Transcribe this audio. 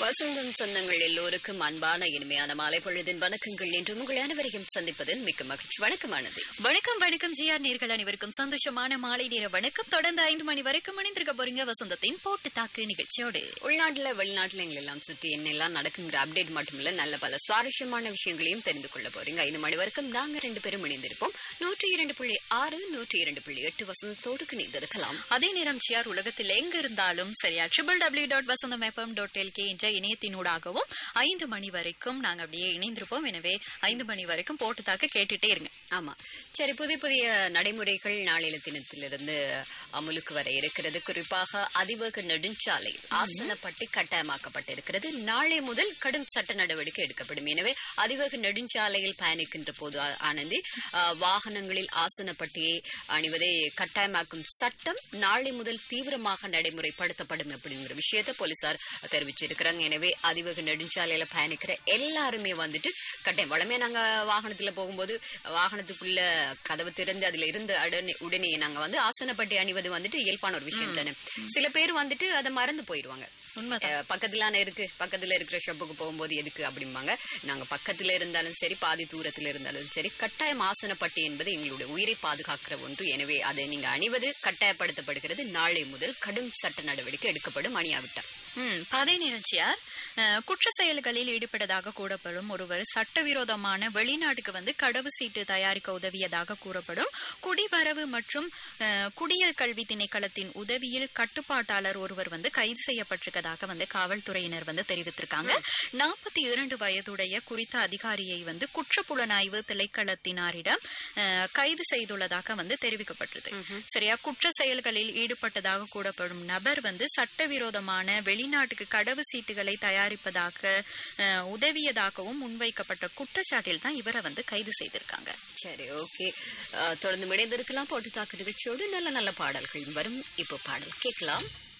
வசந்தம் சொந்தங்கள் எல்லோருக்கும் அன்பான இனிமையான மாலை பொழுதின் வணக்கங்கள் என்று உங்கள் அனைவரையும் சந்திப்பதில் மிக்க மகிழ்ச்சி வணக்கமானது வணக்கம் வணக்கம் ஜிஆர் நேர்கள் அனைவருக்கும் சந்தோஷமான மாலை நேர வணக்கம் தொடர்ந்து ஐந்து மணி வரைக்கும் இணைந்திருக்க போறீங்க வசந்தத்தின் போட்டு தாக்கு நிகழ்ச்சியோடு உள்நாட்டுல வெளிநாட்டுல எங்களை எல்லாம் சுற்றி என்னெல்லாம் நடக்குங்கிற அப்டேட் மட்டுமில்ல நல்ல பல சுவாரஸ்யமான விஷயங்களையும் தெரிந்து கொள்ள போறீங்க ஐந்து மணி வரைக்கும் நாங்க ரெண்டு பேரும் இணைந்திருப்போம் நூற்றி இரண்டு புள்ளி ஆறு நூற்றி இரண்டு புள்ளி எட்டு வசந்தத்தோடு இணைந்திருக்கலாம் அதே நேரம் ஜிஆர் உலகத்தில் எங்க இருந்தாலும் சரியா triple W dot Vasantham FM dot LK என்ற இணையத்தினூடாகவும் ஐந்து மணி வரைக்கும் நாங்க அப்படியே இணைந்திருப்போம் எனவே ஐந்து மணி வரைக்கும் போட்டு தாக்க கேட்டுட்டே இருங்க ஆமா சரி புதிய புதிய நடைமுறைகள் நாளைய தினத்திலிருந்து அமலுக்கு வர இருக்கிறது குறிப்பாக அதிவேக நெடுஞ்சாலையில் ஆசனப்பட்டி கட்டாயமாக்கப்பட்டிருக்கிறது நாளை முதல் கடும் சட்ட நடவடிக்கை எடுக்கப்படும் எனவே அதிவேக நெடுஞ்சாலையில் பயணிக்கின்ற போது ஆ- ஆனந்தி ஆ, வாகனங்களில் ஆசனப்பட்டியை அணிவதை கட்டாயமாக்கும் சட்டம் நாளை முதல் தீவிரமாக நடைமுறைப்படுத்தப்படும் அப்படிங்கிற விஷயத்தை போலீசார் தெரிவிச்சிருக்கிறாங்க எனவே அதிவேக நெடுஞ்சாலையில பயணிக்கிற எல்லாருமே வந்துட்டு கட்டாயம் வளமே நாங்க வாகனத்துல போகும்போது வாகனத்துக்குள்ள கதவு திறந்து அதுல இருந்து உடனே உடனே நாங்க வந்து ஆசனப்பட்டி அணிவது வந்துட்டு இயல்பான ஒரு விஷயம் தானே சில பேர் வந்துட்டு அதை மறந்து போயிடுவாங்க உண்மைதான். அஹ், பக்கத்துலான இருக்கு பக்கத்துல இருக்கிற ஷாப்புக்கு போகும்போது எதுக்கு அப்படிம்பாங்க நாங்க பக்கத்துல இருந்தாலும் சரி பாதி தூரத்துல இருந்தாலும் சரி கட்டாயம் ஆசனப்பட்டி என்பது எங்களுடைய உயிரை பாதுகாக்கிற ஒன்று எனவே அதை நீங்க அணிவது கட்டாயப்படுத்தப்படுகிறது நாளை முதல் கடும் சட்ட நடவடிக்கை எடுக்கப்படும் அணியாவிட்டார் ம், அதே நேரம் ஜிஆர் அஹ், குற்ற செயல்களில் ஈடுபட்டதாக கூறப்படும் ஒருவர் சட்டவிரோதமான வெளிநாட்டுக்கு வந்து கடவு சீட்டு தயாரிக்க உதவியதாக கூறப்படும் குடிவரவு மற்றும் அஹ், குடியல் கல்வி திணைக்களத்தின் உதவியில் கட்டுப்பாட்டாளர் ஒருவர் வந்து கைது செய்யப்பட்டிருக்கதாக வந்து காவல்துறையினர் வந்து தெரிவித்திருக்காங்க நாற்பத்தி இரண்டு வயதுடைய குறித்த அதிகாரியை வந்து குற்றப்புலனாய்வு திணைக்களத்தினாரிடம் அஹ், கைது செய்துள்ளதாக வந்து தெரிவிக்கப்பட்டது சரியா குற்ற செயல்களில் ஈடுபட்டதாக கூறப்படும் நபர் வந்து சட்டவிரோதமான வெளிநாட்டுக்கு கடவு சீட்டுகளை தயாரிப்பதாக அஹ், உதவியதாகவும் முன்வைக்கப்பட்ட குற்றச்சாட்டில் தான் இவரை வந்து கைது செய்திருக்காங்க சரி ஓகே தொடர்ந்து இணைந்திருக்கலாம் போட்டு தாக்கு நிகழ்ச்சியோடு நல்ல நல்ல பாடல்கள் வரும் இப்போ பாடல் கேட்கலாம்